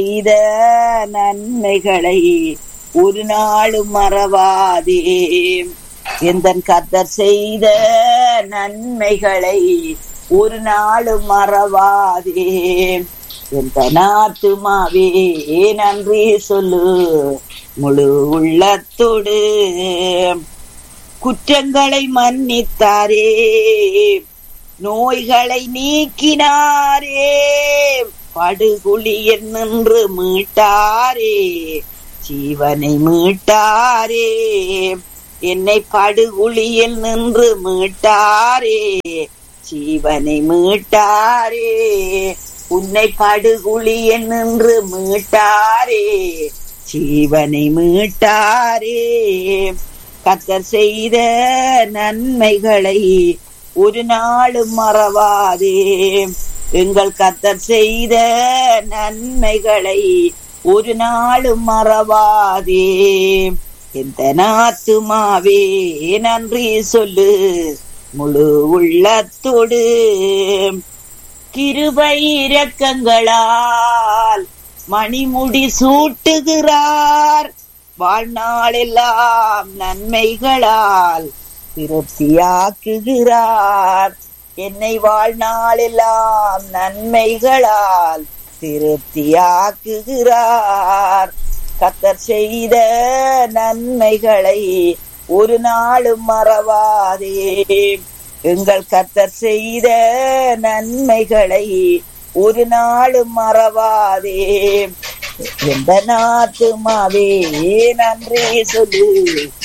செய்த நன்மைகளை ஒரு நாளும் மறவாதே எந்த கத்தர் செய்த நன்மைகளை ஒரு நாளும் மறவாதே எந்த நாத்துமாவே நன்றி சொல்லு முழு உள்ளத்தோடு குற்றங்களை மன்னித்தாரே நோய்களை நீக்கினாரே படுகுழியில் நின்று மீட்டாரே ஜீவனை மீட்டாரே என்னை படுகுழியில் நின்று மீட்டாரே ஜீவனை மீட்டாரே உன்னை படுகுழியில் நின்று மீட்டாரே ஜீவனை மீட்டாரே கத்தர் செய்த நன்மைகளை ஒரு நாளும் மறவாதே எங்கள் கத்தர் செய்த நன்மைகளை ஒரு நாளும் மறவாதே எந்த நாத்துமாவே நன்றி சொல்லு முழு உள்ளத்தோடு கிருபை இரக்கங்களால் மணிமுடி சூட்டுகிறார் வாழ்நாளெல்லாம் நன்மைகளால் திருப்தியாக்குகிறார் என்னை வாழ்நாளெல்லாம் நன்மைகளால் திருப்தியாக்குகிறார் கத்தர் செய்த நன்மைகளை ஒரு நாளும் மறவாதே எங்கள் கத்தர் செய்த நன்மைகளை ஒரு நாளும் மறவாதே எந்த நாத்துமாவே நன்றி சொல்லு